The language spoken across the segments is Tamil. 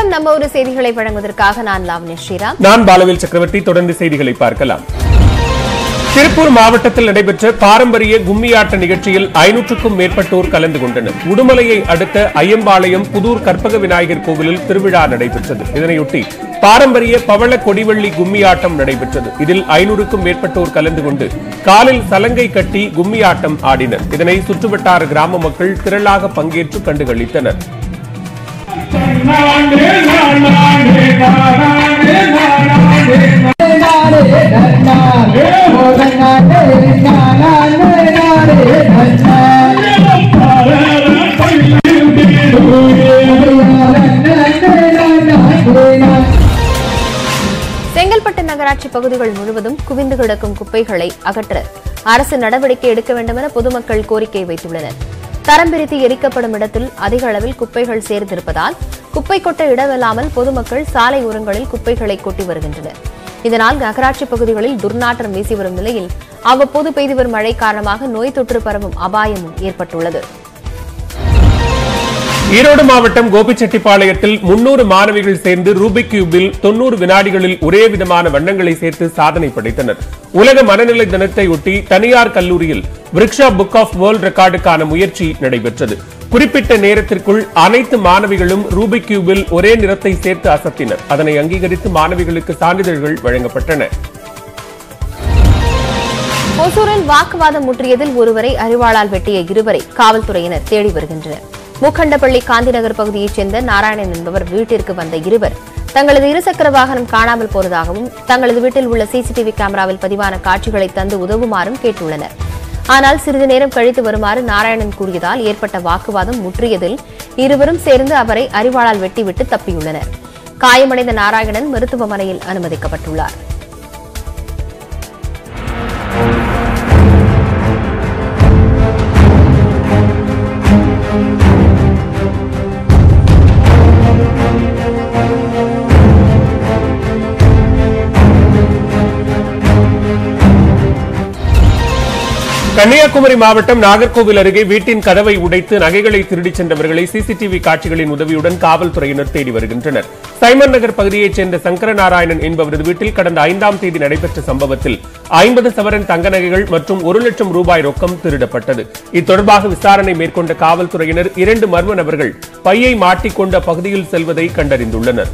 வணக்கம் நம்ம ஒரு செய்திகளை வழங்குவதற்காக நான் லாவண்ய ஸ்ரீராம் நான் பாலவேல் சக்கரவர்த்தி தொடர்ந்து செய்திகளை பார்க்கலாம் திருப்பூர் மாவட்டத்தில் நடைபெற்ற பாரம்பரிய கும்மியாட்ட நிகழ்ச்சியில் ஐநூற்றுக்கும் மேற்பட்டோர் கலந்து கொண்டனர் உடுமலையை அடுத்த ஐயம்பாளையம் புதூர் கற்பக விநாயகர் கோவிலில் திருவிழா நடைபெற்றது இதனையொட்டி பாரம்பரிய பவள கொடிவள்ளி கும்மியாட்டம் நடைபெற்றது இதில் ஐநூறுக்கும் மேற்பட்டோர் கலந்து கொண்டு காலில் சலங்கை கட்டி கும்மியாட்டம் ஆடினர் இதனை சுற்றுவட்டார கிராம மக்கள் திரளாக பங்கேற்று கண்டுகளித்தனர் செங்கல்பட்டு நகராட்சி பகுதிகள் முழுவதும் குவிந்து கிடக்கும் குப்பைகளை அகற்ற அரசு நடவடிக்கை எடுக்க வேண்டும் என பொதுமக்கள் கோரிக்கை வைத்துள்ளனர் தரம் பிரித்து எரிக்கப்படும் இடத்தில் அதிக அளவில் குப்பைகள் சேர்ந்திருப்பதால் குப்பை கொட்ட இடமில்லாமல் பொதுமக்கள் சாலை ஓரங்களில் குப்பைகளை கொட்டி வருகின்றனர் இதனால் நகராட்சி பகுதிகளில் துர்நாற்றம் வீசி வரும் நிலையில் அவ்வப்போது பெய்து வரும் மழை காரணமாக நோய் தொற்று பரவும் அபாயமும் ஏற்பட்டுள்ளது ஈரோடு மாவட்டம் கோபிச்செட்டிப்பாளையத்தில் முன்னூறு மாணவிகள் சேர்ந்து ரூபிக் கியூபில் தொன்னூறு வினாடிகளில் ஒரே விதமான வண்ணங்களை சேர்த்து சாதனை படைத்தனர் உலக மனநிலை தினத்தையொட்டி தனியார் கல்லூரியில் விரிக்ஷா புக் ஆஃப் வேர்ல்ட் ரெக்கார்டுக்கான முயற்சி நடைபெற்றது குறிப்பிட்ட நேரத்திற்குள் அனைத்து மாணவிகளும் ரூபிக் கியூபில் ஒரே நிறத்தை சேர்த்து அசத்தினர் அதனை அங்கீகரித்து மாணவிகளுக்கு சான்றிதழ்கள் வழங்கப்பட்டன ஒசூரில் வாக்குவாதம் முற்றியதில் ஒருவரை அறிவாளால் வெட்டிய இருவரை காவல்துறையினர் தேடி வருகின்றனர் மூக்கண்டப்பள்ளி காந்திநகர் பகுதியைச் சேர்ந்த நாராயணன் என்பவர் வீட்டிற்கு வந்த இருவர் தங்களது இருசக்கர வாகனம் காணாமல் போனதாகவும் தங்களது வீட்டில் உள்ள சிசிடிவி கேமராவில் பதிவான காட்சிகளை தந்து உதவுமாறும் கேட்டுள்ளனர் ஆனால் சிறிது நேரம் கழித்து வருமாறு நாராயணன் கூறியதால் ஏற்பட்ட வாக்குவாதம் முற்றியதில் இருவரும் சேர்ந்து அவரை அறிவாளால் வெட்டிவிட்டு தப்பியுள்ளனர் காயமடைந்த நாராயணன் மருத்துவமனையில் அனுமதிக்கப்பட்டுள்ளார் கன்னியாகுமரி மாவட்டம் நாகர்கோவில் அருகே வீட்டின் கதவை உடைத்து நகைகளை திருடிச் சென்றவர்களை சிசிடிவி காட்சிகளின் உதவியுடன் காவல்துறையினர் தேடி வருகின்றனர் சைமன் நகர் பகுதியைச் சேர்ந்த சங்கரநாராயணன் என்பவரது வீட்டில் கடந்த ஐந்தாம் தேதி நடைபெற்ற சம்பவத்தில் ஐம்பது சவரன் தங்க நகைகள் மற்றும் ஒரு லட்சம் ரூபாய் ரொக்கம் திருடப்பட்டது இத்தொடர்பாக விசாரணை மேற்கொண்ட காவல்துறையினர் இரண்டு மர்ம நபர்கள் பையை மாட்டிக்கொண்ட பகுதியில் செல்வதை கண்டறிந்துள்ளனர்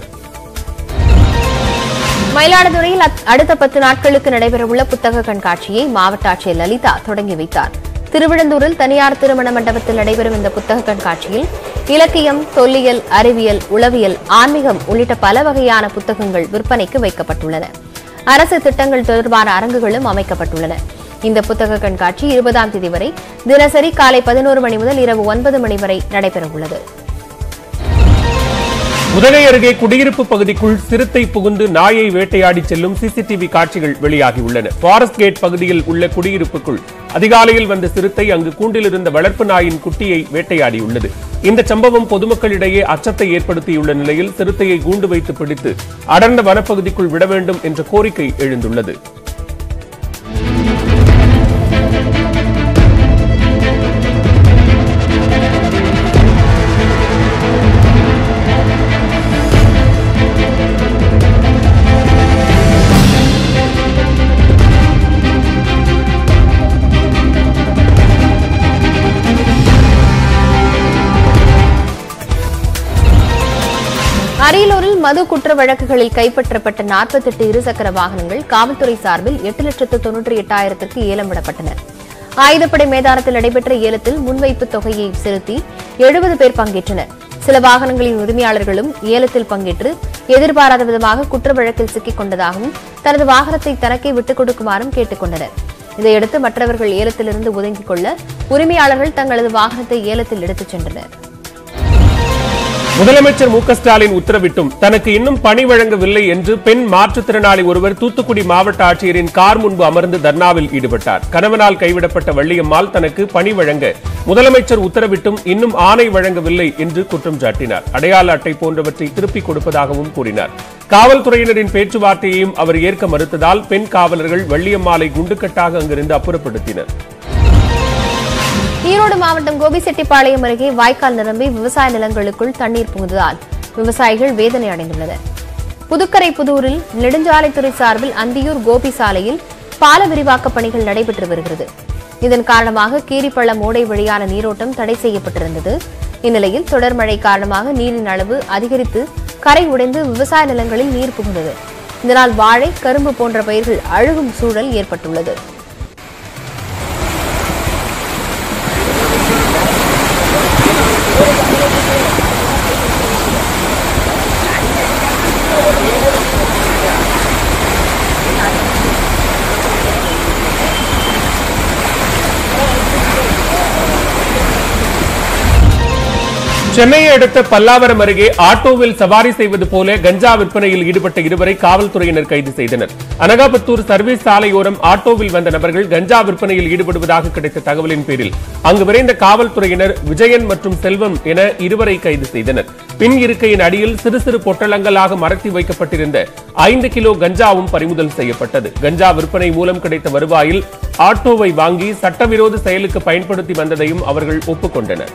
மயிலாடுதுறையில் அத்- அடுத்த பத்து நாட்களுக்கு நடைபெறவுள்ள புத்தக கண்காட்சியை மாவட்ட ஆட்சியர் லலிதா தொடங்கி வைத்தார் திருவிழந்தூரில் தனியார் திருமண மண்டபத்தில் நடைபெறும் இந்த புத்தக கண்காட்சியில் இலக்கியம் தொல்லியல் அறிவியல் உளவியல் ஆன்மீகம் உள்ளிட்ட பல வகையான புத்தகங்கள் விற்பனைக்கு வைக்கப்பட்டுள்ளன அரசு திட்டங்கள் தொடர்பான அரங்குகளும் அமைக்கப்பட்டுள்ளன இந்த புத்தக கண்காட்சி இருபதாம் தேதி வரை தினசரி காலை பதினோரு மணி முதல் இரவு ஒன்பது மணி வரை நடைபெறவுள்ளது உதகை அருகே குடியிருப்பு பகுதிக்குள் சிறுத்தை புகுந்து நாயை வேட்டையாடி செல்லும் சிசிடிவி காட்சிகள் வெளியாகியுள்ளன ஃபாரஸ்ட் கேட் பகுதியில் உள்ள குடியிருப்புக்குள் அதிகாலையில் வந்த சிறுத்தை அங்கு கூண்டில் இருந்த வளர்ப்பு நாயின் குட்டியை வேட்டையாடியுள்ளது இந்த சம்பவம் பொதுமக்களிடையே அச்சத்தை ஏற்படுத்தியுள்ள நிலையில் சிறுத்தையை கூண்டு வைத்து பிடித்து அடர்ந்த வனப்பகுதிக்குள் விட வேண்டும் என்ற கோரிக்கை எழுந்துள்ளது அரியலூரில் மது குற்ற வழக்குகளில் கைப்பற்றப்பட்ட 48 இருசக்கர வாகனங்கள் காவல்துறை சார்பில் எட்டு லட்சத்து தொன்னூற்றி எட்டாயிரத்திற்கு ஏலம் விடப்பட்டன ஆயுதப்படை மேதானத்தில் நடைபெற்ற ஏலத்தில் முன்வைப்பு தொகையை செலுத்தி எழுபது பேர் பங்கேற்றனர் சில வாகனங்களின் உரிமையாளர்களும் ஏலத்தில் பங்கேற்று எதிர்பாராத விதமாக குற்ற வழக்கில் சிக்கிக் கொண்டதாகவும் தனது வாகனத்தை தனக்கே விட்டுக் கொடுக்குமாறும் கேட்டுக் கொண்டனர் இதையடுத்து மற்றவர்கள் ஏலத்திலிருந்து ஒதுங்கிக் கொள்ள உரிமையாளர்கள் தங்களது வாகனத்தை ஏலத்தில் எடுத்துச் சென்றனர் முதலமைச்சர் மு க ஸ்டாலின் உத்தரவிட்டும் தனக்கு இன்னும் பணி வழங்கவில்லை என்று பெண் மாற்றுத்திறனாளி ஒருவர் தூத்துக்குடி மாவட்ட ஆட்சியரின் கார் முன்பு அமர்ந்து தர்ணாவில் ஈடுபட்டார் கணவனால் கைவிடப்பட்ட வள்ளியம்மாள் தனக்கு பணி வழங்க முதலமைச்சர் உத்தரவிட்டும் இன்னும் ஆணை வழங்கவில்லை என்று குற்றம் சாட்டினார் அடையாள அட்டை போன்றவற்றை திருப்பிக் கொடுப்பதாகவும் கூறினார் காவல்துறையினரின் பேச்சுவார்த்தையையும் அவர் ஏற்க மறுத்ததால் பெண் காவலர்கள் வள்ளியம்மாளை குண்டுக்கட்டாக அங்கிருந்து அப்புறப்படுத்தினர் ஈரோடு மாவட்டம் கோபிசெட்டிப்பாளையம் அருகே வாய்க்கால் நிரம்பி விவசாய நிலங்களுக்குள் தண்ணீர் புகுந்ததால் விவசாயிகள் வேதனை அடைந்துள்ளனர் புதுக்கரை புதூரில் நெடுஞ்சாலைத்துறை சார்பில் அந்தியூர் கோபி சாலையில் பால விரிவாக்கப் பணிகள் நடைபெற்று வருகிறது இதன் காரணமாக கீரிப்பள்ளம் ஓடை வழியான நீரோட்டம் தடை செய்யப்பட்டிருந்தது இந்நிலையில் தொடர் மழை காரணமாக நீரின் அளவு அதிகரித்து கரை உடைந்து விவசாய நிலங்களில் நீர் புகுந்தது இதனால் வாழை கரும்பு போன்ற பயிர்கள் அழுகும் சூழல் ஏற்பட்டுள்ளது சென்னையை அடுத்த பல்லாவரம் அருகே ஆட்டோவில் சவாரி செய்வது போல கஞ்சா விற்பனையில் ஈடுபட்ட இருவரை காவல்துறையினர் கைது செய்தனர் அனகாபத்தூர் சர்வீஸ் சாலையோரம் ஆட்டோவில் வந்த நபர்கள் கஞ்சா விற்பனையில் ஈடுபடுவதாக கிடைத்த தகவலின் பேரில் அங்கு விரைந்த காவல்துறையினர் விஜயன் மற்றும் செல்வம் என இருவரை கைது செய்தனர் பின் இருக்கையின் அடியில் சிறு சிறு பொட்டலங்களாக மரத்தி வைக்கப்பட்டிருந்த ஐந்து கிலோ கஞ்சாவும் பறிமுதல் செய்யப்பட்டது கஞ்சா விற்பனை மூலம் கிடைத்த வருவாயில் ஆட்டோவை வாங்கி சட்டவிரோத செயலுக்கு பயன்படுத்தி வந்ததையும் அவர்கள் ஒப்புக்கொண்டனர்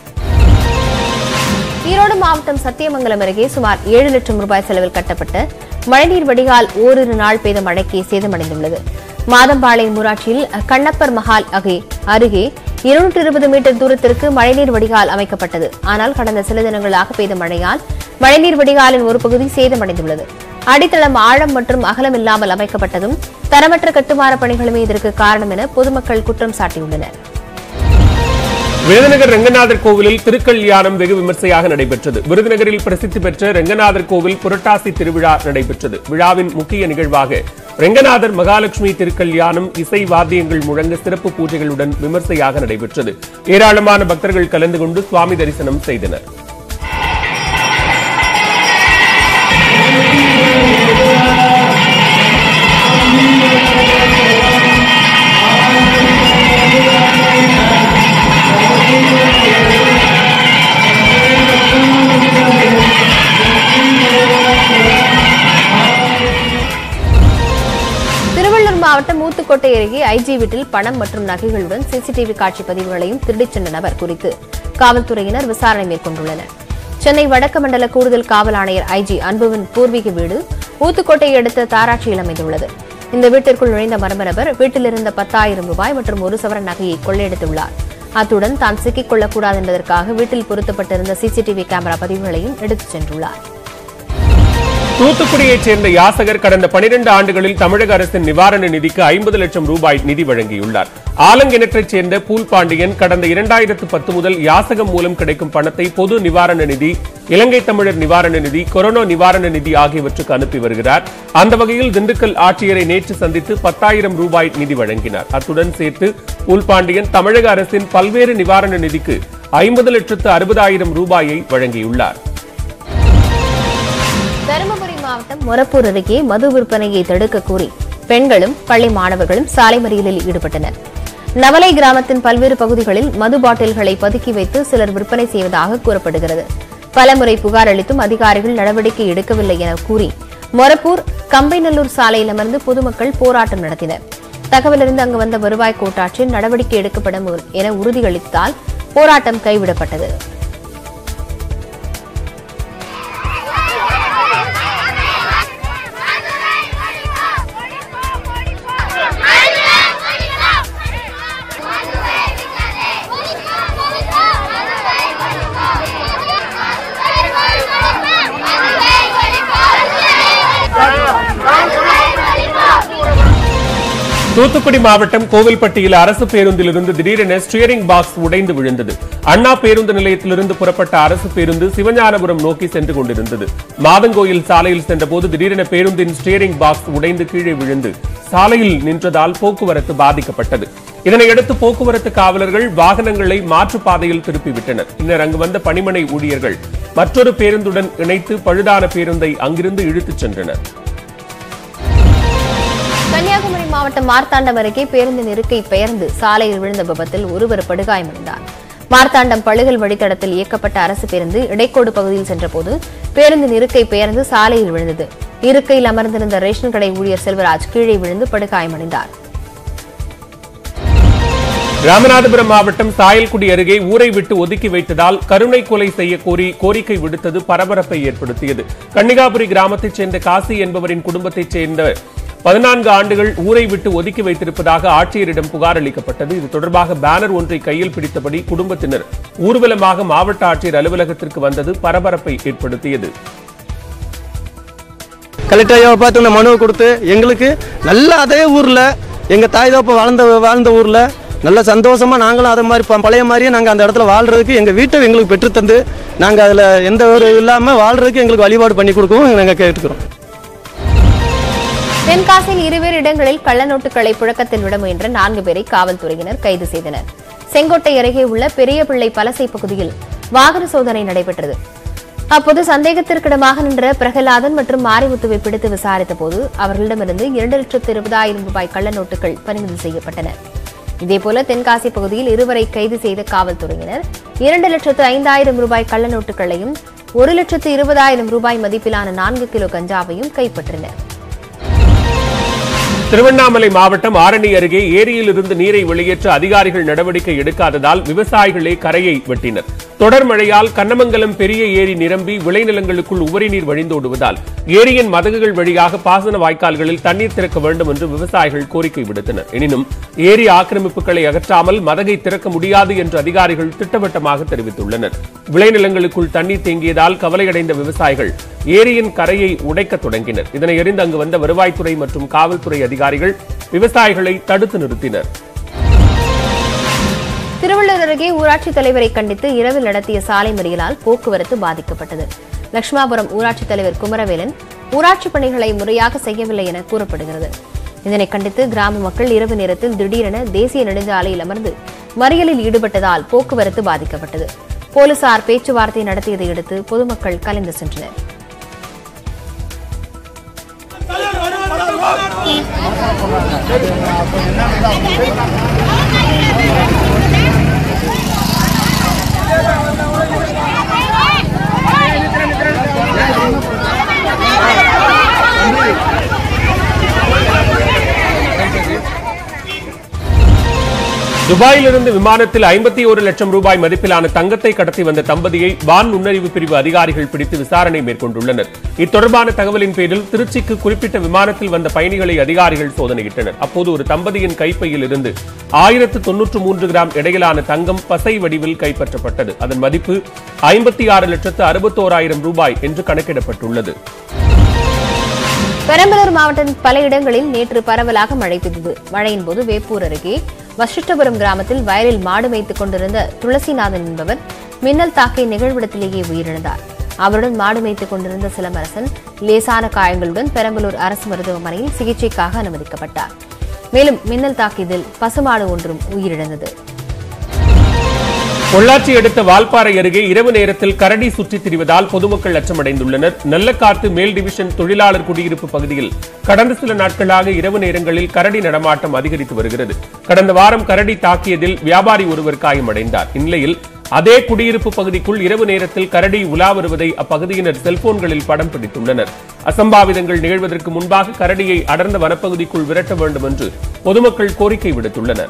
ஈரோடு மாவட்டம் சத்தியமங்கலம் அருகே சுமார் ஏழு லட்சம் ரூபாய் செலவில் கட்டப்பட்ட மழைநீர் வடிகால் ஓரிரு நாள் பெய்த மழைக்கு சேதமடைந்துள்ளது மாதம்பாளையம் ஊராட்சியில் கண்ணப்பர் மஹால் அகே அருகே இருநூற்று இருபது மீட்டர் தூரத்திற்கு மழைநீர் வடிகால் அமைக்கப்பட்டது ஆனால் கடந்த சில தினங்களாக பெய்த மழையால் மழைநீர் வடிகாலின் ஒரு பகுதி சேதமடைந்துள்ளது அடித்தளம் ஆழம் மற்றும் அகலம் இல்லாமல் அமைக்கப்பட்டதும் தரமற்ற கட்டுமான பணிகளுமே இதற்கு காரணம் என பொதுமக்கள் குற்றம் சாட்டியுள்ளனர் விருதுநகர் ரெங்கநாதர் கோவிலில் திருக்கல்யாணம் வெகு விமர்சையாக நடைபெற்றது விருதுநகரில் பிரசித்தி பெற்ற ரெங்கநாதர் கோவில் புரட்டாசி திருவிழா நடைபெற்றது விழாவின் முக்கிய நிகழ்வாக ரெங்கநாதர் மகாலட்சுமி திருக்கல்யாணம் இசை வாத்தியங்கள் முழங்க சிறப்பு பூஜைகளுடன் விமர்சையாக நடைபெற்றது ஏராளமான பக்தர்கள் கலந்து கொண்டு சுவாமி தரிசனம் செய்தனர் திருவள்ளூர் மாவட்டம் ஊத்துக்கோட்டை அருகே ஐஜி வீட்டில் பணம் மற்றும் நகைகளுடன் சிசிடிவி காட்சி பதிவுகளையும் திருடிச் சென்ற நபர் குறித்து காவல்துறையினர் விசாரணை மேற்கொண்டுள்ளனர் சென்னை வடக்கு மண்டல கூடுதல் காவல் ஆணையர் ஐஜி அன்புவின் பூர்வீக வீடு ஊத்துக்கோட்டையை அடுத்த தாராட்சியில் அமைந்துள்ளது இந்த வீட்டிற்குள் நுழைந்த மர்ம நபர் வீட்டில் இருந்த பத்தாயிரம் ரூபாய் மற்றும் ஒரு சவரன் நகையை கொள்ளையடித்துள்ளார் அத்துடன் தான் சிக்கிக் கொள்ளக்கூடாது என்பதற்காக வீட்டில் பொருத்தப்பட்டிருந்த சிசிடிவி கேமரா பதிவுகளையும் எடுத்துச் சென்றுள்ளார் தூத்துக்குடியைச் சேர்ந்த யாசகர் கடந்த 12 ஆண்டுகளில் தமிழக அரசின் நிவாரண நிதிக்கு ஐம்பது லட்சம் ரூபாய் நிதி வழங்கியுள்ளார் ஆலங்கிணற்றைச் சேர்ந்த பூல் பாண்டியன் கடந்த இரண்டாயிரத்து பத்து முதல் யாசகம் மூலம் கிடைக்கும் பணத்தை பொது நிவாரண நிதி இலங்கை தமிழர் நிவாரண நிதி கொரோனா நிவாரண நிதி ஆகியவற்றுக்கு அனுப்பி வருகிறார் அந்த வகையில் திண்டுக்கல் ஆட்சியரை நேற்று சந்தித்து பத்தாயிரம் ரூபாய் நிதி வழங்கினார் அத்துடன் சேர்த்து பூல் பாண்டியன் தமிழக அரசின் பல்வேறு நிவாரண நிதிக்கு ஐம்பது லட்சத்து அறுபதாயிரம் ரூபாயை வழங்கியுள்ளார் தருமபுரி மாவட்டம் மொரப்பூர் அருகே மது விற்பனையை தடுக்க கோரி பெண்களும் பள்ளி மாணவர்களும் சாலை மறியலில் ஈடுபட்டனர் நவலை கிராமத்தின் பல்வேறு பகுதிகளில் மது பாட்டில்களை பதுக்கி வைத்து சிலர் விற்பனை செய்வதாக கூறப்படுகிறது பலமுறை புகார் அளித்தும் அதிகாரிகள் நடவடிக்கை எடுக்கவில்லை என கூறி மொரப்பூர் கம்பைநல்லூர் சாலையில் அமர்ந்து பொதுமக்கள் போராட்டம் நடத்தினர் தகவலறிந்து அங்கு வந்த வருவாய் கோட்டாட்சியர் நடவடிக்கை எடுக்கப்படும் என உறுதியளித்தால் போராட்டம் கைவிடப்பட்டது தூத்துக்குடி மாவட்டம் கோவில்பட்டியில் அரசு பேருந்திலிருந்து திடீரென ஸ்டியரிங் பாக்ஸ் உடைந்து விழுந்தது அண்ணா பேருந்து நிலையத்திலிருந்து புறப்பட்ட அரசு பேருந்து சிவஞானபுரம் நோக்கி சென்று கொண்டிருந்தது மாதங்கோயில் சாலையில் சென்றபோது திடீரென பேருந்தின் ஸ்டியரிங் பாக்ஸ் உடைந்து கீழே விழுந்து சாலையில் நின்றதால் போக்குவரத்து பாதிக்கப்பட்டது இதனையடுத்து போக்குவரத்து காவலர்கள் வாகனங்களை மாற்றுப்பாதையில் திருப்பிவிட்டனர் பின்னர் அங்கு வந்த பணிமனை ஊழியர்கள் மற்றொரு பேருந்துடன் இணைத்து பழுதான பேருந்தை அங்கிருந்து இழுத்துச் சென்றனர் கன்னியாகுமரி மாவட்டம் மார்த்தாண்டம் அருகே பேருந்தின் இருக்கை பெயர்ந்து சாலையில் விழுந்த விபத்தில் ஒருவர் படுகாயமடைந்தார் மார்த்தாண்டம் பழுகல் வழித்தடத்தில் இயக்கப்பட்ட அரசு பேருந்து இடைக்கோடு பகுதியில் சென்றபோது பேருந்தின் இருக்கை பெயர்ந்து சாலையில் விழுந்தது இருக்கையில் அமர்ந்திருந்த ரேஷன் கடை ஊழியர் செல்வராஜ் கீழே விழுந்து படுகாயமடைந்தார் ராமநாதபுரம் மாவட்டம் சாயல்குடி அருகே ஊரை விட்டு ஒதுக்கி வைத்ததால் கருணை கொலை செய்ய கோரி கோரிக்கை விடுத்தது பரபரப்பை ஏற்படுத்தியது கன்னிகாபுரி கிராமத்தைச் சேர்ந்த காசி என்பவரின் குடும்பத்தைச் சேர்ந்த பதினான்கு ஆண்டுகள் ஊரை விட்டு ஒதுக்கி வைத்திருப்பதாக ஆட்சியரிடம் புகார் அளிக்கப்பட்டது இது தொடர்பாக பேனர் ஒன்றை கையில் பிடித்தபடி குடும்பத்தினர் ஊர்வலமாக மாவட்ட ஆட்சியர் அலுவலகத்திற்கு வந்தது பரபரப்பை ஏற்படுத்தியது கலெக்டர் ஐயாவை பார்த்து நான் மனுவை கொடுத்து எங்களுக்கு நல்ல அதே ஊரில் எங்கள் தாய் தோப்ப வாழ்ந்த வாழ்ந்த ஊரில் நல்ல சந்தோஷமாக நாங்களும் அதை மாதிரி ப- பழைய மாதிரியே நாங்கள் அந்த இடத்துல வாழ்கிறதுக்கு எங்கள் வீட்டை எங்களுக்கு பெற்றுத்தந்து நாங்கள் அதில் எந்த ஒரு இல்லாமல் வாழ்கிறதுக்கு எங்களுக்கு வழிபாடு பண்ணி கொடுக்கவும் நாங்கள் கேட்டுக்கிறோம் தென்காசியில் இருவேறு இடங்களில் கள்ள நோட்டுகளை புழக்கத்தில் விட முயன்ற நான்கு பேரை காவல்துறையினர் கைது செய்தனர் செங்கோட்டை அருகே உள்ள பெரியபிள்ளை பலசை பகுதியில் வாகன சோதனை நடைபெற்றது அப்போது சந்தேகத்திற்கிடமாக நின்ற பிரகலாதன் மற்றும் மாரிமுத்துவை பிடித்து விசாரித்த போது அவர்களிடமிருந்து இரண்டு லட்சத்து இருபதாயிரம் ரூபாய் கள்ள நோட்டுகள் பறிமுதல் செய்யப்பட்டன இதேபோல தென்காசி பகுதியில் இருவரை கைது செய்த காவல்துறையினர் இரண்டு லட்சத்து ஐந்தாயிரம் ரூபாய் கள்ள நோட்டுகளையும் ஒரு லட்சத்து இருபதாயிரம் ரூபாய் மதிப்பிலான நான்கு கிலோ கஞ்சாவையும் கைப்பற்றினர் திருவண்ணாமலை மாவட்டம் ஆரணி அருகே ஏரியில் இருந்து நீரை வெளியேற்ற அதிகாரிகள் நடவடிக்கை எடுக்காததால் விவசாயிகளே கரையை வெட்டினர் தொடர் மழையால் கண்ணமங்கலம் பெரிய ஏரி நிரம்பி விளைநிலங்களுக்குள் உபரி நீர் வழிந்தோடுவதால் ஏரியின் மதகுகள் வழியாக பாசன வாய்க்கால்களில் தண்ணீர் திறக்க வேண்டும் என்று விவசாயிகள் கோரிக்கை விடுத்தனர் எனினும் ஏரி ஆக்கிரமிப்புகளை அகற்றாமல் மதகை திறக்க முடியாது என்று அதிகாரிகள் திட்டவட்டமாக தெரிவித்துள்ளனர் விளைநிலங்களுக்குள் தண்ணீர் தேங்கியதால் கவலையடைந்த விவசாயிகள் ஏரியின் கரையை உடைக்க தொடங்கினர் இதனை அறிந்து அங்கு வந்த வருவாய்த்துறை மற்றும் காவல்துறை அதிகாரிகள் விவசாயிகளை தடுத்து நிறுத்தினர் திருவள்ளூர் அருகே ஊராட்சித் தலைவரை கண்டித்து இரவில் நடத்திய சாலை மறியலால் போக்குவரத்து பாதிக்கப்பட்டது லட்சுமாபுரம் ஊராட்சித் தலைவர் குமரவேலன் ஊராட்சி பணிகளை முறையாக செய்யவில்லை என கூறப்படுகிறது இதனை கண்டித்து கிராம மக்கள் இரவு நேரத்தில் திடீரென தேசிய நெடுஞ்சாலையில் அமர்ந்து மறியலில் ஈடுபட்டதால் போக்குவரத்து பாதிக்கப்பட்டது போலீசார் பேச்சுவார்த்தை நடத்தியதை அடுத்து பொதுமக்கள் கலைந்து சென்றனர் துபாயிலிருந்து விமானத்தில் ஐம்பத்தி ஒரு லட்சம் ரூபாய் மதிப்பிலான தங்கத்தை கடத்தி வந்த தம்பதியை வான் நுண்ணறிவு பிரிவு அதிகாரிகள் பிடித்து விசாரணை மேற்கொண்டுள்ளனர் இத்தொடர்பான தகவலின் பேரில் திருச்சிக்கு குறிப்பிட்ட விமானத்தில் வந்த பயணிகளை அதிகாரிகள் சோதனையிட்டனர் அப்போது ஒரு தம்பதியின் கைப்பையில் இருந்து ஆயிரத்து தொன்னூற்று மூன்று கிராம் எடையிலான தங்கம் பசை வடிவில் கைப்பற்றப்பட்டது அதன் மதிப்பு ஐம்பத்தி ஆறு லட்சத்து அறுபத்தோராயிரம் ரூபாய் என்று கணக்கிடப்பட்டுள்ளது பெரம்பலூர் மாவட்டத்தின் பல இடங்களில் நேற்று பரவலாக மழை பெய்தது மழையின் போது வேப்பூர் அருகே வசிஷ்டபுரம் கிராமத்தில் வயலில் மாடு மேய்த்துக் கொண்டிருந்த துளசிநாதன் என்பவர் மின்னல் தாக்கிய நிகழ்விடத்திலேயே உயிரிழந்தார் அவருடன் மாடு மேய்த்துக் கொண்டிருந்த சிலம்பரசன் லேசான காயங்களுடன் பெரம்பலூர் அரசு மருத்துவமனையில் சிகிச்சைக்காக அனுமதிக்கப்பட்டார் மேலும் மின்னல் தாக்கியதில் பசுமாடு ஒன்றும் உயிரிழந்தது பொள்ளாச்சி அடுத்த வால்பாறை அருகே இரவு நேரத்தில் கரடி சுற்றித் திரிவதால் பொதுமக்கள் அச்சமடைந்துள்ளனர் நல்லக்காத்து மேல் டிவிஷன் தொழிலாளர் குடியிருப்பு பகுதியில் கடந்த சில நாட்களாக இரவு நேரங்களில் கரடி நடமாட்டம் அதிகரித்து வருகிறது கடந்த வாரம் கரடி தாக்கியதில் வியாபாரி ஒருவர் காயமடைந்தார் இந்நிலையில் அதே குடியிருப்பு பகுதிக்குள் இரவு நேரத்தில் கரடி உலா வருவதை அப்பகுதியினர் செல்போன்களில் படம் பிடித்துள்ளனர் அசம்பாவிதங்கள் நிகழ்வதற்கு முன்பாக கரடியை அடர்ந்த வனப்பகுதிக்குள் விரட்ட வேண்டும் என்று பொதுமக்கள் கோரிக்கை விடுத்துள்ளனர்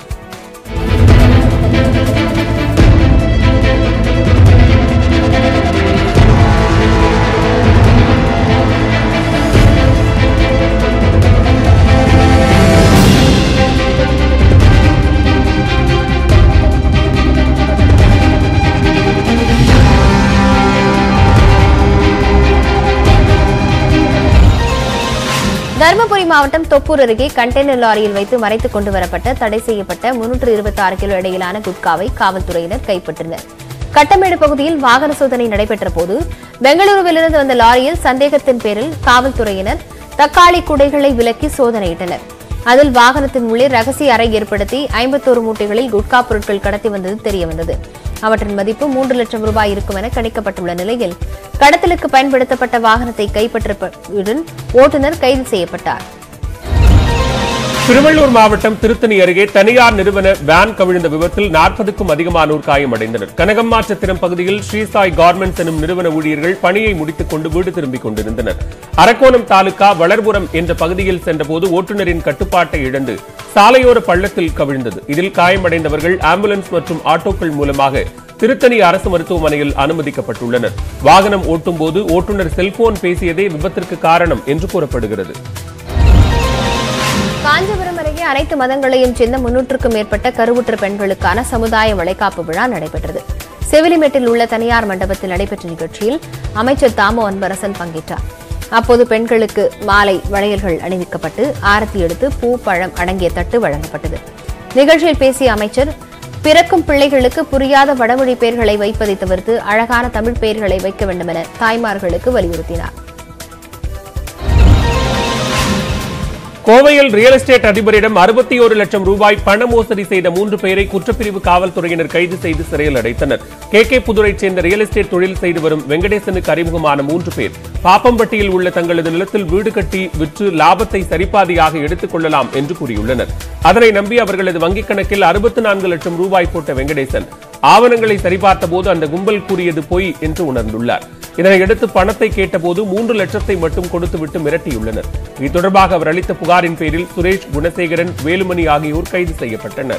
தருமபுரி மாவட்டம் தொப்பூர் அருகே கண்டெய்னர் லாரியில் வைத்து மறைத்துக் கொண்டு வரப்பட்ட தடை செய்யப்பட்ட முன்னூற்று இருபத்தி ஆறு கிலோ இடையிலான குட்காவை காவல்துறையினர் கைப்பற்றினர் கட்டமேடு பகுதியில் வாகன சோதனை நடைபெற்ற போது பெங்களூருவிலிருந்து வந்த லாரியில் சந்தேகத்தின் பேரில் காவல்துறையினர் தக்காளி குடைகளை விலக்கி சோதனையிட்டனர் அதில் வாகனத்தின் உள்ளே ரகசிய அறை ஏற்படுத்தி ஐம்பத்தோரு மூட்டைகளில் குட்கா பொருட்கள் கடத்தி வந்தது தெரியவந்தது அவற்றின் மதிப்பு மூன்று லட்சம் ரூபாய் இருக்கும் என கணிக்கப்பட்டுள்ள நிலையில் கடத்தலுக்கு பயன்படுத்தப்பட்ட வாகனத்தை கைப்பற்றப்பட்டுடன் ஓட்டுநர் கைது செய்யப்பட்டார் திருவள்ளூர் மாவட்டம் திருத்தணி அருகே தனியார் நிறுவன வேன் கவிழ்ந்த விபத்தில் நாற்பதுக்கும் அதிகமானோர் காயமடைந்தனர் கனகம்மாச்சத்திரம் பகுதியில் ஸ்ரீசாய் கார்மெண்ட்ஸ் எனும் நிறுவன ஊழியர்கள் பணியை முடித்துக் கொண்டு வீடு திரும்பிக் கொண்டிருந்தனர் அரக்கோணம் தாலுகா வளர்புரம் என்ற பகுதியில் சென்றபோது ஓட்டுநரின் கட்டுப்பாட்டை இழந்து சாலையோர பள்ளத்தில் கவிழ்ந்தது இதில் காயமடைந்தவர்கள் ஆம்புலன்ஸ் மற்றும் ஆட்டோக்கள் மூலமாக திருத்தணி அரசு மருத்துவமனையில் அனுமதிக்கப்பட்டுள்ளனர் வாகனம் ஓட்டும் போது ஓட்டுநர் செல்போன் பேசியதே விபத்திற்கு காரணம் என்று கூறப்படுகிறது காஞ்சிபுரம் அருகே அனைத்து மதங்களையும் சேர்ந்த முன்னூற்றுக்கும் மேற்பட்ட கருவுற்ற பெண்களுக்கான சமுதாய வளைகாப்பு விழா நடைபெற்றது செவிலிமேட்டில் உள்ள தனியார் மண்டபத்தில் நடைபெற்ற நிகழ்ச்சியில் அமைச்சர் தாமோ அன்பரசன் பங்கேற்றார் அப்போது பெண்களுக்கு மாலை வளையல்கள் அணிவிக்கப்பட்டு ஆரத்தி எடுத்து பூ பழம் அடங்கிய தட்டு வழங்கப்பட்டது நிகழ்ச்சியில் பேசிய அமைச்சர் பிறக்கும் பிள்ளைகளுக்கு புரியாத வடமொழி பெயர்களை வைப்பதை தவிர்த்து அழகான தமிழ் பெயர்களை வைக்க வேண்டும் என தாய்மார்களுக்கு வலியுறுத்தினார் கோவையில் ரியல் எஸ்டேட் அதிபரிடம் அறுபத்தி ஒரு லட்சம் ரூபாய் பண மோசடி செய்த மூன்று பேரை குற்றப்பிரிவு காவல்துறையினர் கைது செய்து சிறையில் அடைத்தனர் கே கே புதுரைச் சேர்ந்த ரியல் எஸ்டேட் தொழில் செய்து வரும் வெங்கடேசனுக்கு அறிமுகமான மூன்று பேர் பாப்பம்பட்டியில் உள்ள தங்களது நிலத்தில் வீடு கட்டி விற்று லாபத்தை சரிபாதியாக எடுத்துக் கொள்ளலாம் என்று கூறியுள்ளனர் அதனை நம்பி அவர்களது வங்கிக் கணக்கில் அறுபத்தி நான்கு லட்சம் ரூபாய் போட்ட வெங்கடேசன் ஆவணங்களை சரிபார்த்த போது அந்த கும்பல் கூறியது பொய் என்று உணர்ந்துள்ளார் இதனையடுத்து பணத்தை கேட்டபோது மூன்று லட்சத்தை மட்டும் கொடுத்துவிட்டு மிரட்டியுள்ளனர் இது தொடர்பாக அவர் அளித்த புகாரின் பேரில் சுரேஷ் குணசேகரன் வேலுமணி ஆகியோர் கைது செய்யப்பட்டனர்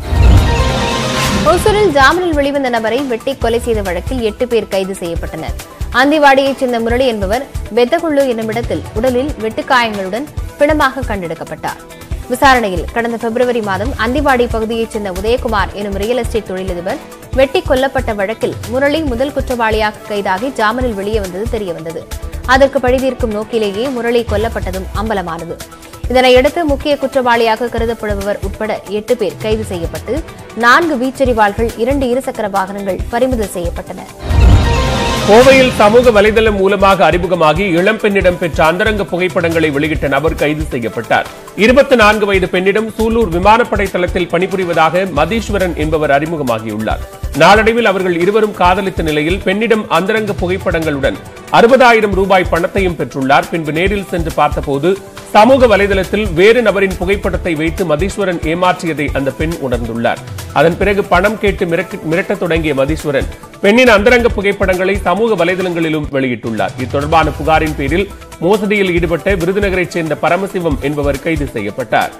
ஒசூரில் ஜாமீனில் வெளிவந்த நபரை வெட்டி கொலை செய்த வழக்கில் எட்டு பேர் கைது செய்யப்பட்டனர் அந்திவாடியைச் சேர்ந்த முரளி என்பவர் பெத்தகுள்ளு என்னுமிடத்தில் உடலில் வெட்டுக்காயங்களுடன் பிணமாக கண்டெடுக்கப்பட்டார் விசாரணையில் கடந்த பிப்ரவரி மாதம் அந்திவாடி பகுதியைச் சேர்ந்த உதயகுமார் எனும் ரியல் எஸ்டேட் தொழிலதிபர் வெட்டி கொல்லப்பட்ட வழக்கில் முரளி முதல் குற்றவாளியாக கைதாகி ஜாமீனில் வெளியே வந்தது தெரியவந்தது அதற்கு பழிதீர்க்கும் நோக்கிலேயே முரளி கொல்லப்பட்டதும் அம்பலமானது இதனையடுத்து முக்கிய குற்றவாளியாக கருதப்படுபவர் உட்பட எட்டு பேர் கைது செய்யப்பட்டு நான்கு வீச்செறிவாள்கள் இரண்டு இருசக்கர வாகனங்கள் பறிமுதல் செய்யப்பட்டன கோவையில் சமூக வலைதளம் மூலமாக அறிமுகமாகி இளம்பெண்ணிடம் பெற்ற அந்தரங்க புகைப்படங்களை வெளியிட்ட நபர் கைது செய்யப்பட்டார் இருபத்தி நான்கு வயது பெண்ணிடம் சூலூர் விமானப்படை தளத்தில் பணிபுரிவதாக மதீஸ்வரன் என்பவர் அறிமுகமாகியுள்ளார் நாளடைவில் அவர்கள் இருவரும் காதலித்த நிலையில் பெண்ணிடம் அந்தரங்க புகைப்படங்களுடன் அறுபதாயிரம் ரூபாய் பணத்தையும் பெற்றுள்ளார் பின்பு நேரில் சென்று பார்த்தபோது சமூக வலைதளத்தில் வேறு நபரின் புகைப்படத்தை வைத்து மதீஸ்வரன் ஏமாற்றியதை அந்த பெண் உணர்ந்துள்ளார் அதன் பிறகு பணம் கேட்டு மிரட்டு- மிரட்டத் தொடங்கிய மதீஸ்வரன் பெண்ணின் அந்தரங்க புகைப்படங்களை சமூக வலைதளங்களிலும் வெளியிட்டுள்ளார் இது தொடர்பான புகாரின் பேரில் மோசடியில் ஈடுபட்ட விருதுநகரைச் சேர்ந்த பரமசிவம் என்பவர் கைது செய்யப்பட்டார்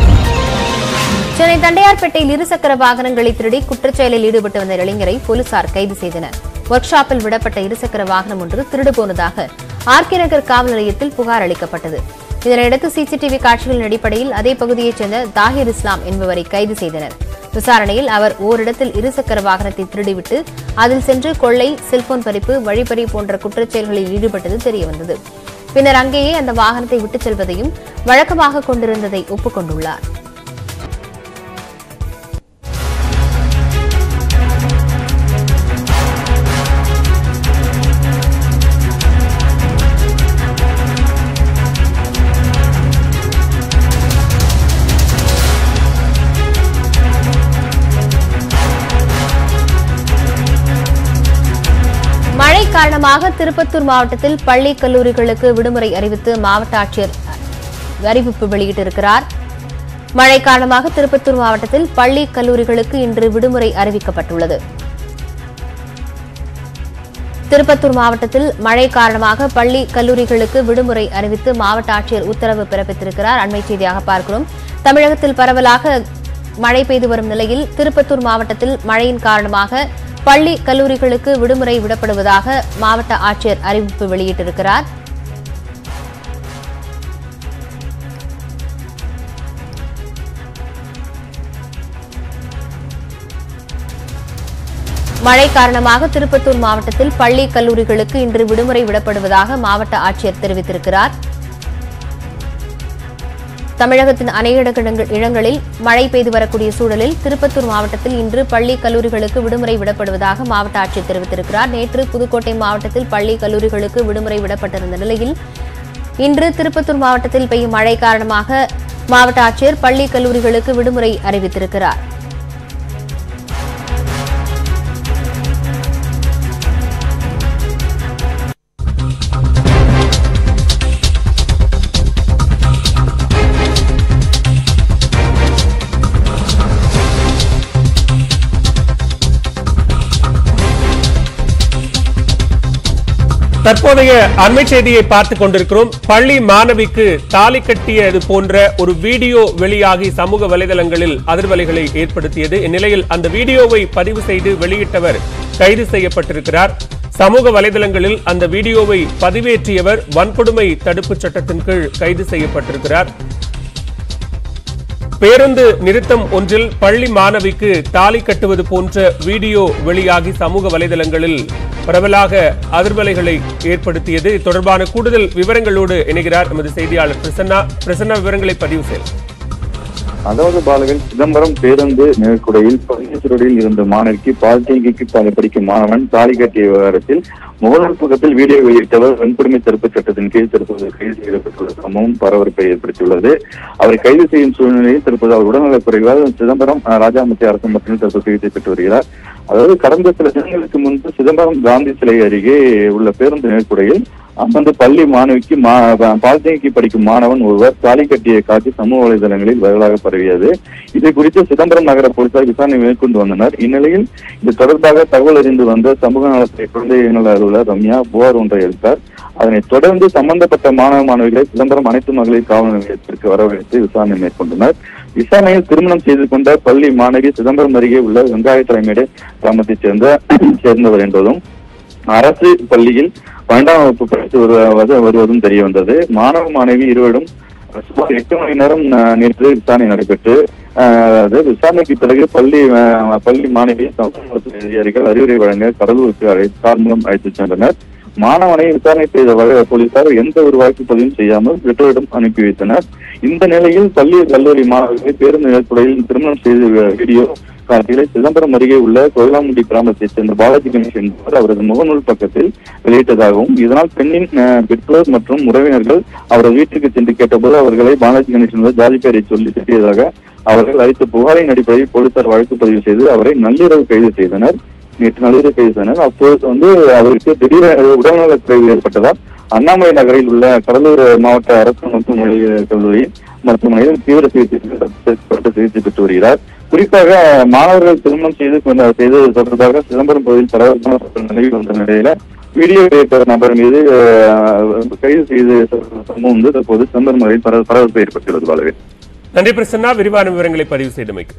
சென்னை தண்டையார்பேட்டையில் இருசக்கர வாகனங்களை திருடி குற்றச்செயலில் ஈடுபட்டு வந்த இளைஞரை போலீசார் கைது செய்தனர் ஒர்க் ஷாப்பில் விடப்பட்ட இருசக்கர வாகனம் ஒன்று திருடு போனதாக ஆர்கே நகர் காவல் நிலையத்தில் புகார் அளிக்கப்பட்டது இதனையடுத்து சிசிடிவி காட்சிகளின் அடிப்படையில் அதே பகுதியைச் சேர்ந்த தாஹிர் இஸ்லாம் என்பவரை கைது செய்தனர் விசாரணையில் அவர் ஓரிடத்தில் இருசக்கர வாகனத்தை திருடிவிட்டு அதில் சென்று கொள்ளை செல்போன் பறிப்பு வழிப்பறி போன்ற குற்றச்செயல்களில் ஈடுபட்டது தெரியவந்தது பின்னர் அங்கேயே அந்த வாகனத்தை விட்டுச் செல்வதையும் வழக்கமாக கொண்டிருந்ததை ஒப்புக்கொண்டுள்ளார் மழை காரணமாக திருப்பத்தூர் மாவட்டத்தில் பள்ளி கல்லூரிகளுக்கு விடுமுறை அறிவித்து மாவட்ட ஆட்சியர் அறிவிப்பு வெளியிட்டிருக்கிறார் மழை காரணமாக திருப்பத்தூர் மாவட்டத்தில் பள்ளி கல்லூரிகளுக்கு இன்று விடுமுறை அறிவிக்கப்பட்டுள்ளது திருப்பத்தூர் மாவட்டத்தில் மழை காரணமாக பள்ளி கல்லூரிகளுக்கு விடுமுறை அறிவித்து மாவட்ட ஆட்சியர் உத்தரவு பிறப்பித்திருக்கிறார் அண்மை செய்தியாக பார்க்கிறோம் தமிழகத்தில் பரவலாக மழை பெய்து வரும் நிலையில் திருப்பத்தூர் மாவட்டத்தில் மழையின் காரணமாக பள்ளி கல்லூரிகளுக்கு விடுமுறை விடப்படுவதாக மாவட்ட ஆட்சியர் அறிவிப்பு வெளியிட்டிருக்கிறார் மழை காரணமாக திருப்பத்தூர் மாவட்டத்தில் பள்ளி கல்லூரிகளுக்கு இன்று விடுமுறை விடப்படுவதாக மாவட்ட ஆட்சியர் தெரிவித்திருக்கிறார் தமிழகத்தின் அநேக இடங்கள் இடங்களில் மழை பெய்து வரக்கூடிய சூழலில் திருப்பத்தூர் மாவட்டத்தில் இன்று பள்ளி கல்லூரிகளுக்கு விடுமுறை விடப்படுவதாக மாவட்ட ஆட்சியர் தெரிவித்திருக்கிறார் நேற்று புதுக்கோட்டை மாவட்டத்தில் பள்ளி கல்லூரிகளுக்கு விடுமுறை விடப்பட்டிருந்த நிலையில் இன்று திருப்பத்தூர் மாவட்டத்தில் பெய்யும் மழை காரணமாக மாவட்ட ஆட்சியர் பள்ளி கல்லூரிகளுக்கு விடுமுறை அறிவித்திருக்கிறார் தற்போதைய அண்மை செய்தியை பார்த்துக் கொண்டிருக்கிறோம் பள்ளி மாணவிக்கு தாலி கட்டியது போன்ற ஒரு வீடியோ வெளியாகி சமூக வலைதளங்களில் அதிர்வலைகளை ஏற்படுத்தியது இந்நிலையில் அந்த வீடியோவை பதிவு செய்து வெளியிட்டவர் கைது செய்யப்பட்டிருக்கிறார் சமூக வலைதளங்களில் அந்த வீடியோவை பதிவேற்றியவர் வன்கொடுமை தடுப்புச் சட்டத்தின் கீழ் கைது செய்யப்பட்டிருக்கிறார் பேருந்து நிறுத்தம் ஒன்றில் பள்ளி மாணவிக்கு தாலி கட்டுவது போன்ற வீடியோ வெளியாகி சமூக வலைதளங்களில் பரவலாக அதிர்வலைகளை ஏற்படுத்தியது இது தொடர்பான கூடுதல் விவரங்களோடு இணைகிறார் எமது செய்தியாளர் பிரசன்னா பிரசன்னா விவரங்களை பதிவு செய்யலாம் அதாவது பாலகன் சிதம்பரம் பேருந்து நிழற்குடையில் பரமேஸ்வரடியில் இருந்த மாணவிக்கு பாலிடெக்னிக்கு தாலி படிக்கும் மாணவன் தாலி கட்டிய விவகாரத்தில் முதல் பக்கத்தில் வீடியோ வெளியிட்டவர் வன்கொடுமை தடுப்பு சட்டத்தின் கீழ் தற்போது கைது செய்யப்பட்டுள்ள சம்பவம் பரபரப்பை ஏற்படுத்தியுள்ளது அவரை கைது செய்யும் சூழ்நிலையில் தற்போது அவர் உடல்நலக் குறைவால் சிதம்பரம் அஹ், ராஜாமூர்த்தி அரசு மற்றும் தற்போது சிகிச்சை பெற்று வருகிறார் அதாவது கடந்த சில தினங்களுக்கு முன்பு சிதம்பரம் காந்தி சிலை அருகே உள்ள பேருந்து நிழற்குடையில் அந்தந்த பள்ளி மாணவிக்கு பாலிடெக்னிக் படிக்கும் மாணவன் ஒருவர் தாலி கட்டிய காட்சி சமூக வலைதளங்களில் வைரலாக பரவியது இது குறித்து சிதம்பரம் நகர போலீசார் விசாரணை மேற்கொண்டு வந்தனர் இந்நிலையில் இது தொடர்பாக தகவல் அறிந்து வந்த சமூக நலத்துறை குழந்தை நல அலுவலர் ரம்யா புகார் ஒன்றை அளித்தார் அதனைத் தொடர்ந்து சம்பந்தப்பட்ட மாணவ மாணவிகளை சிதம்பரம் அனைத்து மகளிர் காவல் நிலையத்திற்கு வரவழைத்து விசாரணை மேற்கொண்டனர் விசாரணையில் திருமணம் செய்து கொண்ட பள்ளி மாணவி சிதம்பரம் அருகே உள்ள வெங்காய தலைமேடு கிராமத்தைச் சேர்ந்த சேர்ந்தவர் என்பதும் அரசு பள்ளியில் பன்னெண்டாம் வகுப்பு படித்து வருவது வருவதும் தெரிய வந்தது மாணவ மாணவி இருவரும் சுமார் எட்டு மணி நேரம் அஹ், நேற்று விசாரணை நடைபெற்று அஹ், அதாவது விசாரணைக்கு பிறகு பள்ளி அஹ், பள்ளி மாணவி சமூக நலத்துறை அதிகாரிகள் அறிவுரை வழங்க கடலூருக்கு அழை கார் மூலம் அழைத்துச் சென்றனர் மாணவனை விசாரணை செய்த வகை போலீசார் எந்த ஒரு வாக்கு பதிவும் செய்யாமல் பெற்றோரிடம் அனுப்பி வைத்தனர் இந்த நிலையில் பள்ளி கல்லூரி மாணவர்களை பேருந்து நிலையத்துறையில் திருமணம் செய்த வீடியோ காட்சிகளை சிதம்பரம் அருகே உள்ள கோயிலாமுண்டி கிராமத்தைச் சேர்ந்த பாலாஜி கணேஷ் என்பவர் அவரது முகநூல் பக்கத்தில் வெளியிட்டதாகவும் இதனால் பெண்ணின் அஹ், பெற்றோர் மற்றும் உறவினர்கள் அவரது வீட்டுக்கு சென்று கேட்டபோது அவர்களை பாலாஜி கணேஷ் என்பவர் ஜாதி பெயரை சொல்லி திட்டியதாக அவர்கள் அளித்த புகாரின் அடிப்படையில் போலீசார் வழக்கு பதிவு செய்து அவரை நள்ளிரவு கைது செய்தனர் நேற்று நள்ளிரவு கைது செய்தனர் அப்போது வந்து அவருக்கு திடீர் உடல்நலக் குறைவு ஏற்பட்டதால் அண்ணாமலை நகரில் உள்ள கடலூர் மாவட்ட அரசு மருத்துவமனை கல்லூரி மருத்துவமனையில் தீவிர சிகிச்சை பெற்று சிகிச்சை பெற்று வருகிறார் குறிப்பாக மாணவர்கள் திருமணம் செய்து கொண்ட- செய்தது தொடர்பாக சிதம்பரம் பகுதியில் பரபரப்பான சூழல் நிலவி வந்த நிலையில வீடியோ எடுத்த நபர் மீது அஹ், கைது செய்த சம்பவம் வந்து தற்போது சிதம்பரம் நகரில் பரவ- பரபரப்பு ஏற்பட்டுள்ளது பாலவே நன்றி பிரசன்னா விரிவான விவரங்களை பதிவு செய்தமைக்கு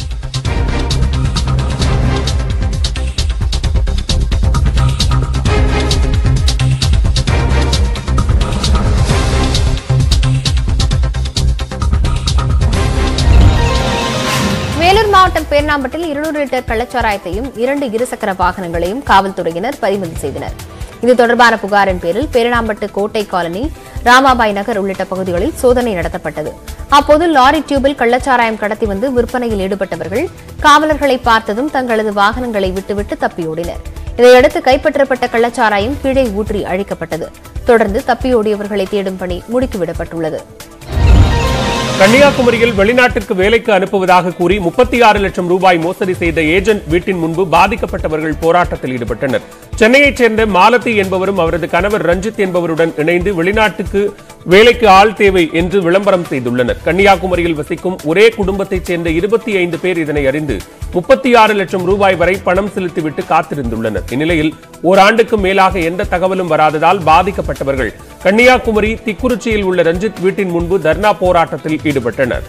வேலூர் மாவட்டம் பேர்ணாம்பட்டில் இருநூறு லிட்டர் கள்ளச்சாராயத்தையும் இரண்டு இருசக்கர வாகனங்களையும் காவல்துறையினர் பறிமுதல் செய்தனர் இது தொடர்பான புகாரின் பேரில் பேரணாம்பட்டு கோட்டை காலனி ராமாபாய் நகர் உள்ளிட்ட பகுதிகளில் சோதனை நடத்தப்பட்டது அப்போது லாரி டியூபில் கள்ளச்சாராயம் கடத்தி வந்து விற்பனையில் ஈடுபட்டவர்கள் காவலர்களை பார்த்ததும் தங்களது வாகனங்களை விட்டுவிட்டு தப்பியோடினர் இதையடுத்து கைப்பற்றப்பட்ட கள்ளச்சாராயம் கீழே ஊற்றி அழிக்கப்பட்டது தொடர்ந்து தப்பியோடியவர்களை தேடும் பணி முடுக்கிவிடப்பட்டுள்ளது கன்னியாகுமரியில் வெளிநாட்டிற்கு வேலைக்கு அனுப்புவதாக கூறி முப்பத்தி ஆறு லட்சம் ரூபாய் மோசடி செய்த ஏஜென்ட் வீட்டின் முன்பு பாதிக்கப்பட்டவர்கள் போராட்டத்தில் ஈடுபட்டனர் சென்னையைச் சேர்ந்த மாலதி என்பவரும் அவரது கணவர் ரஞ்சித் என்பவருடன் இணைந்து வெளிநாட்டுக்கு வேலைக்கு ஆள் தேவை என்று விளம்பரம் செய்துள்ளனர் கன்னியாகுமரியில் வசிக்கும் ஒரே குடும்பத்தைச் சேர்ந்த இருபத்தி ஐந்து பேர் இதனை அறிந்து முப்பத்தி ஆறு லட்சம் ரூபாய் வரை பணம் செலுத்திவிட்டு காத்திருந்துள்ளனர் இந்நிலையில் ஓராண்டுக்கு மேலாக எந்த தகவலும் வராததால் பாதிக்கப்பட்டவர்கள் கன்னியாகுமரி திக்குறிச்சியில் உள்ள ரஞ்சித் வீட்டின் முன்பு தர்ணா போராட்டத்தில் ஈடுபட்டனர்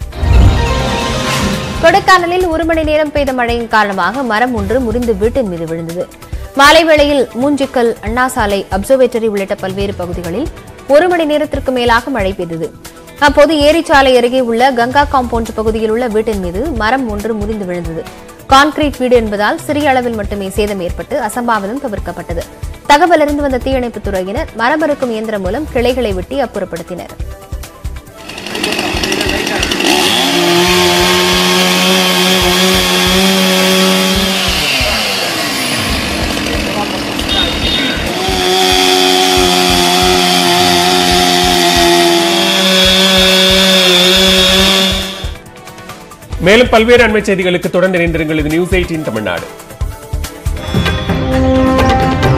கொடைக்கானலில் ஒரு மணி நேரம் பெய்த மழையின் காரணமாக மரம் ஒன்று முறிந்து வீட்டின் மீது விழுந்தது மாலை வேளையில் மூஞ்சிக்கல் அண்ணாசாலை அப்சர்வேட்டரி உள்ளிட்ட பல்வேறு பகுதிகளில் ஒரு மணி நேரத்திற்கு மேலாக மழை பெய்தது அப்போது ஏரிச்சாலை அருகே உள்ள கங்கா காம்பவுண்ட் பகுதியில் உள்ள வீட்டின் மீது மரம் ஒன்று முறிந்து விழுந்தது கான்கிரீட் வீடு என்பதால் சிறிய அளவில் மட்டுமே சேதம் ஏற்பட்டு அசம்பாவிதம் தவிர்க்கப்பட்டது தகவல் அறிந்து வந்த தீயணைப்புத் துறையினர் மரமறுக்கும் இயந்திரம் மூலம் கிளைகளை வெட்டி அப்புறப்படுத்தினர் மேலும் பல்வேறு அண்மை செய்திகளுக்கு தொடர்ந்து இணைந்திருங்கள் இது நியூஸ் எயிட்டீன் தமிழ்நாடு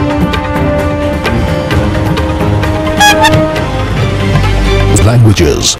languages